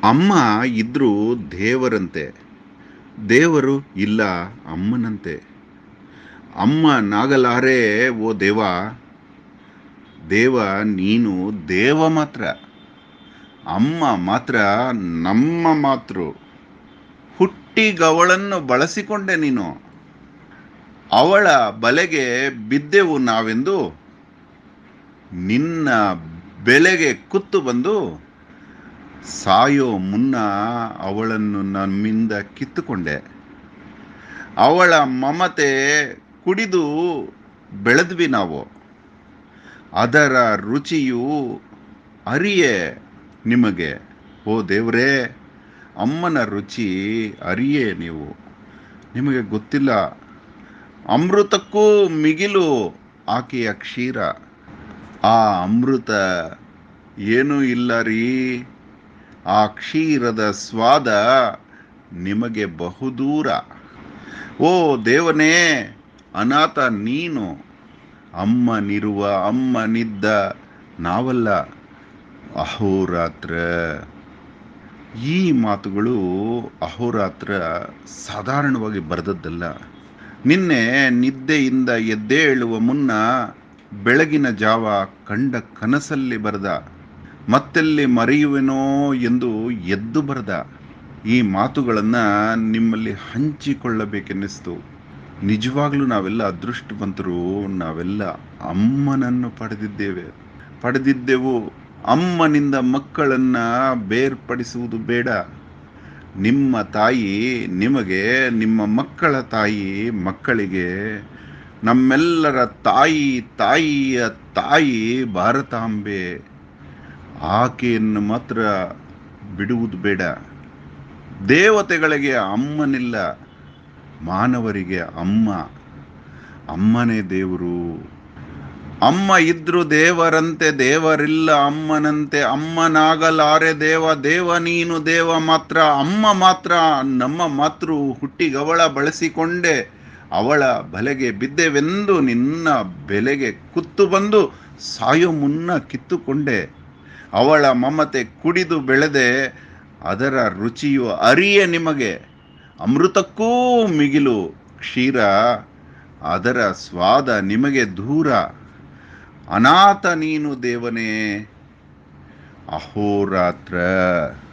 ಅಮ್ಮ ಇದ್ರೂ ದೇವರಂತೆ ದೇವರು ಇಲ್ಲ ಅಮ್ಮನಂತೆ ಅಮ್ಮ ನಾಗಲಾರೆ ಓ ದೇವ ದೇವ ನೀನು ದೇವ ಮಾತ್ರ ಅಮ್ಮ ಮಾತ್ರ ನಮ್ಮ ಮಾತೃ ಹುಟ್ಟಿಗವಳನ್ನು ಬಳಸಿಕೊಂಡೆ ನೀನು ಅವಳ ಬಲೆಗೆ ಬಿದ್ದೆವು ನಾವೆಂದು ನಿನ್ನ ಬೆಲೆಗೆ ಕುತ್ತು ಬಂದು ಸಾಯೋ ಮುನ್ನ ಅವಳನ್ನು ನಮ್ಮಿಂದ ಕಿತ್ತುಕೊಂಡೆ ಅವಳ ಮಮತೆ ಕುಡಿದು ಬೆಳೆದ್ವಿ ನಾವು ಅದರ ರುಚಿಯು ಅರಿಯೇ ನಿಮಗೆ ಓ ದೇವರೇ ಅಮ್ಮನ ರುಚಿ ಅರಿಯೇ ನೀವು ನಿಮಗೆ ಗೊತ್ತಿಲ್ಲ ಅಮೃತಕ್ಕೂ ಮಿಗಿಲು ಆಕೆಯ ಕ್ಷೀರ ಆ ಅಮೃತ ಏನೂ ಇಲ್ಲ ರೀ ಆ ಕ್ಷೀರದ ಸ್ವಾದ ನಿಮಗೆ ಬಹುದೂರ ಓ ದೇವನೇ ಅನಾಥ ನೀನು ಅಮ್ಮನಿರುವ ಅಮ್ಮನಿದ್ದ ನಾವಲ್ಲ ಅಹೋರಾತ್ರ ಈ ಮಾತುಗಳು ಅಹೋರಾತ್ರ ಸಾಧಾರಣವಾಗಿ ಬರೆದದ್ದಲ್ಲ ನಿನ್ನೆ ನಿದ್ದೆಯಿಂದ ಎದ್ದೇಳುವ ಮುನ್ನ ಬೆಳಗಿನ ಜಾವ ಕಂಡ ಕನಸಲ್ಲಿ ಬರೆದ ಮತ್ತೆಲ್ಲಿ ಮರೆಯುವೆನೋ ಎಂದು ಎದ್ದು ಬರೆದ ಈ ಮಾತುಗಳನ್ನು ನಿಮ್ಮಲ್ಲಿ ಹಂಚಿಕೊಳ್ಳಬೇಕೆನ್ನಿಸ್ತು ನಿಜವಾಗ್ಲೂ ನಾವೆಲ್ಲ ಅದೃಷ್ಟವಂತರು ನಾವೆಲ್ಲ ಅಮ್ಮನನ್ನು ಪಡೆದಿದ್ದೇವೆ ಪಡೆದಿದ್ದೆವು ಅಮ್ಮನಿಂದ ಮಕ್ಕಳನ್ನ ಬೇರ್ಪಡಿಸುವುದು ಬೇಡ ನಿಮ್ಮ ತಾಯಿ ನಿಮಗೆ ನಿಮ್ಮ ಮಕ್ಕಳ ತಾಯಿ ಮಕ್ಕಳಿಗೆ ನಮ್ಮೆಲ್ಲರ ತಾಯಿ ತಾಯಿಯ ತಾಯಿ ಭಾರತಾಂಬೆ ಆಕೆಯನ್ನು ಮಾತ್ರ ಬಿಡುವುದು ಬೇಡ ದೇವತೆಗಳಿಗೆ ಅಮ್ಮನಿಲ್ಲ ಮಾನವರಿಗೆ ಅಮ್ಮ ಅಮ್ಮನೇ ದೇವರು ಅಮ್ಮ ಇದ್ರು ದೇವರಂತೆ ದೇವರಿಲ್ಲ ಅಮ್ಮನಂತೆ ಅಮ್ಮನಾಗಲಾರೆ ದೇವ ದೇವ ನೀನು ದೇವ ಮಾತ್ರ ಅಮ್ಮ ಮಾತ್ರ ನಮ್ಮ ಮಾತೃ ಹುಟ್ಟಿಗವಳ ಬಳಸಿಕೊಂಡೆ ಅವಳ ಬಲೆಗೆ ಬಿದ್ದೆವೆಂದು ನಿನ್ನ ಬೆಲೆಗೆ ಕುತ್ತು ಬಂದು ಸಾಯೋ ಮುನ್ನ ಕಿತ್ತುಕೊಂಡೆ ಅವಳ ಮಮತೆ ಕುಡಿದು ಬೆಳೆದೆ ಅದರ ರುಚಿಯು ಅರಿಯೇ ನಿಮಗೆ ಅಮೃತಕ್ಕೂ ಮಿಗಿಲು ಕ್ಷೀರ ಅದರ ಸ್ವಾದ ನಿಮಗೆ ದೂರ ಅನಾಥ ನೀನು ದೇವನೇ ಅಹೋರಾತ್ರ